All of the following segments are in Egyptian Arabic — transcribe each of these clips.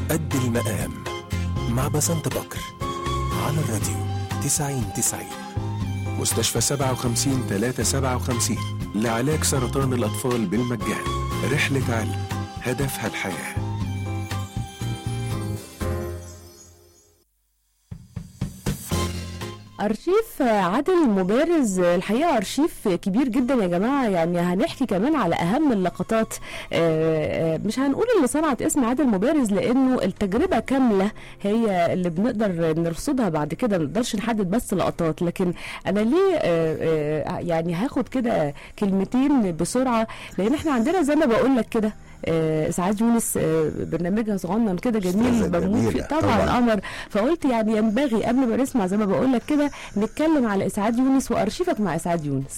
قد المقام مع بسنت بكر على الراديو 90 90 مستشفى 57 357 لعلاج سرطان الأطفال بالمجان رحلة علم هدفها الحياه ارشيف عادل مبارز الحقيقه ارشيف كبير جدا يا جماعه يعني هنحكي كمان على اهم اللقطات آه، آه، مش هنقول اللي صنعت اسم عادل مبارز لانه التجربه كامله هي اللي بنقدر نرصدها بعد كده ما نقدرش نحدد بس لقطات لكن انا ليه آه، آه، يعني هاخد كده كلمتين بسرعه لان احنا عندنا زي ما بقول لك كده آه، اسعاد يونس آه، برنامجها صغنن كده جميل أستاذة بموت فيه جميلة، طبعا طبعاً. قمر فقلت يعني ينبغي قبل ما نسمع زي ما بقول لك كده نتكلم على اسعاد يونس وارشيفك مع اسعاد يونس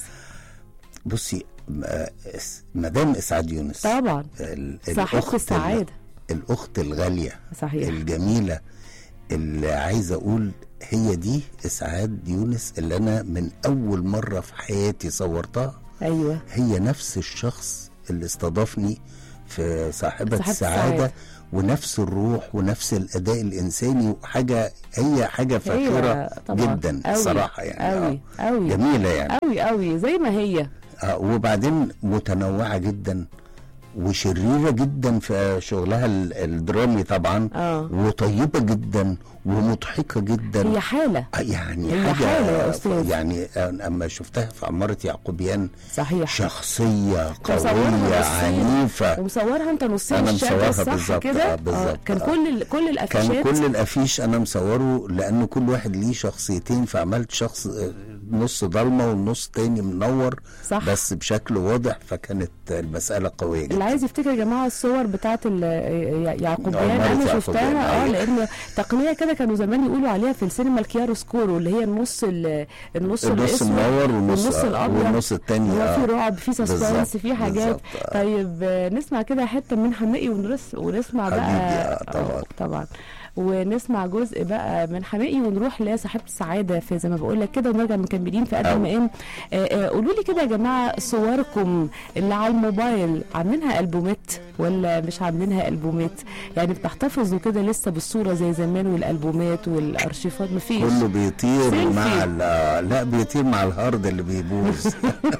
بصي م- آه، إس- مدام اسعاد يونس طبعا ال- صاحبة الأخت السعادة. ال- الاخت الغاليه صحيح الجميله اللي عايز اقول هي دي اسعاد يونس اللي انا من اول مره في حياتي صورتها ايوه هي نفس الشخص اللي استضافني في صاحبة صاحبة السعادة السعادة. ونفس الروح ونفس الأداء الإنساني وحاجة هي حاجة فاخرة هي طبعا جدا أوي، الصراحة يعني قوي آه. قوي جميلة يعني قوي قوي زي ما هي آه وبعدين متنوعة جدا وشريرة جدا في شغلها ال- الدرامي طبعا اه وطيبة جدا ومضحكة جدا هي حالة آه، يعني هي حاجة حالة يا أستاذ. يعني أنا اما شفتها في عمارة يعقوبيان صحيح شخصية مصورها قوية نصين. عنيفة ومصورها انت نصين أنا الشاشة مصورها صح بالظبط، كده آه، بالظبط، كان آه. كل ال- كل كان الافيشات كل الافيش انا مصوره لان كل واحد ليه شخصيتين فعملت شخص آه، نص ضلمه والنص تاني منور صح بس بشكل واضح فكانت المساله قويه اللي جدا عايز يفتكر يا جماعه الصور بتاعت ال- يع- يعقوبيان عمارة انا يعقوبيان، شفتها اه أيوة. لان تقنيه كده كانوا زمان يقولوا عليها في السينما الكياروسكورو اللي هي النص ال- النص النص الاسود منور والنص والنص آه، الابيض والنص التاني هو في آه. رعب في سسبنس بالظبط، في حاجات بالظبط، آه. طيب آه، نسمع كده حته من حماقي ونرس ونسمع بقى حبيبي، آه، طبعا. آه، طبعا ونسمع جزء بقى من حماقي ونروح لصاحبة السعادة في زي ما بقول لك كده ونرجع مكملين في قد أوي. ما إن قولوا لي كده يا جماعة صوركم اللي على الموبايل عاملينها ألبومات ولا مش عاملينها ألبومات يعني بتحتفظوا كده لسه بالصورة زي زمان والألبومات والأرشيفات مفيش كله بيطير سيلفي. مع ال- لا بيطير مع الهارد اللي بيبوظ